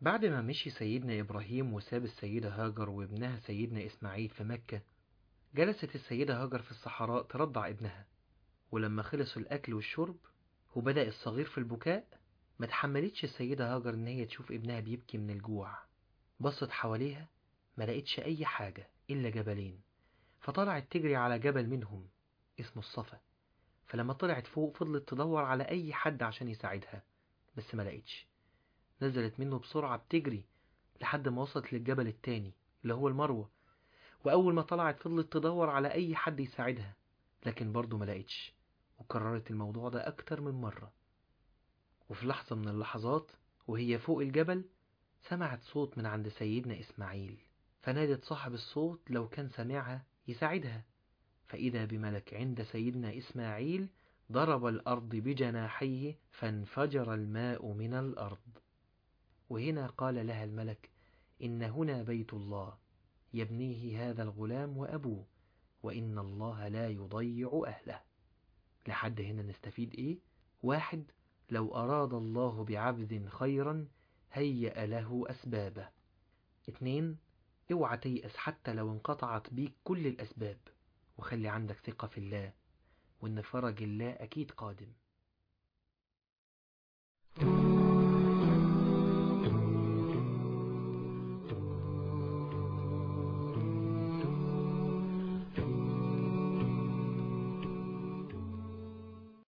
بعد ما مشي سيدنا إبراهيم وساب السيدة هاجر وابنها سيدنا إسماعيل في مكة جلست السيدة هاجر في الصحراء ترضع ابنها ولما خلص الأكل والشرب وبدأ الصغير في البكاء ما تحملتش السيدة هاجر إن هي تشوف ابنها بيبكي من الجوع بصت حواليها ما لقيتش أي حاجة إلا جبلين فطلعت تجري على جبل منهم اسمه الصفا فلما طلعت فوق فضلت تدور على أي حد عشان يساعدها بس ما لقيتش نزلت منه بسرعة بتجري لحد ما وصلت للجبل التاني اللي هو المروة وأول ما طلعت فضلت تدور على أي حد يساعدها لكن برضه ما لقيتش وكررت الموضوع ده أكتر من مرة وفي لحظة من اللحظات وهي فوق الجبل سمعت صوت من عند سيدنا إسماعيل فنادت صاحب الصوت لو كان سمعها يساعدها فإذا بملك عند سيدنا إسماعيل ضرب الأرض بجناحيه فانفجر الماء من الأرض وهنا قال لها الملك إن هنا بيت الله يبنيه هذا الغلام وأبوه وإن الله لا يضيع أهله لحد هنا نستفيد إيه؟ واحد لو أراد الله بعبد خيرا هيأ له أسبابه اتنين اوعى تيأس حتى لو انقطعت بيك كل الأسباب وخلي عندك ثقة في الله وإن فرج الله أكيد قادم